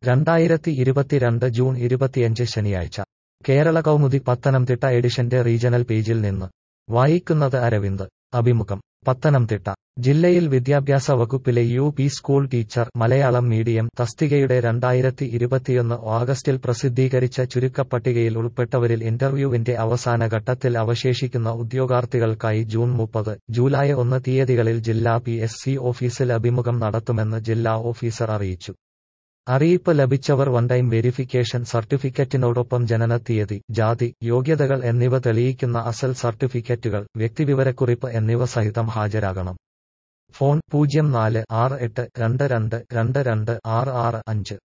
രണ്ടായിരത്തി ഇരുപത്തിരണ്ട് ജൂൺ ഇരുപത്തിയഞ്ച് ശനിയാഴ്ച കേരള കൗമുദി പത്തനംതിട്ട എഡിഷന്റെ റീജണൽ പേജിൽ നിന്ന് വായിക്കുന്നത് അരവിന്ദ് അഭിമുഖം പത്തനംതിട്ട ജില്ലയിൽ വിദ്യാഭ്യാസ വകുപ്പിലെ U P school teacher Malayalam medium തസ്തികയുടെ രണ്ടായിരത്തി ഇരുപത്തിയൊന്ന് ഓഗസ്റ്റിൽ പ്രസിദ്ധീകരിച്ച ചുരുക്കപ്പട്ടികയിൽ ഉൾപ്പെട്ടവരിൽ ഇന്റർവ്യൂവിന്റെ അവസാന ഘട്ടത്തിൽ അവശേഷിക്കുന്ന ഉദ്യോഗാർത്ഥികൾക്കായി ജൂൺ മുപ്പത് ജൂലൈ ഒന്ന് തീയതികളിൽ ജില്ലാ പി എസ് സി ഓഫീസിൽ അഭിമുഖം നടത്തുമെന്ന് ജില്ലാ ഓഫീസർ അറിയിച്ചു അറിയിപ്പ് ലഭിച്ചവർ വൺ ടൈം വെരിഫിക്കേഷൻ സർട്ടിഫിക്കറ്റിനോടൊപ്പം ജനന തീയതി ജാതി യോഗ്യതകൾ എന്നിവ തെളിയിക്കുന്ന അസൽ സർട്ടിഫിക്കറ്റുകൾ വ്യക്തിവിവരക്കുറിപ്പ് എന്നിവ സഹിതം ഹാജരാകണം ഫോൺ പൂജ്യം നാല് ആറ് എട്ട് രണ്ട് രണ്ട് രണ്ട് രണ്ട് ആറ് ആറ് അഞ്ച്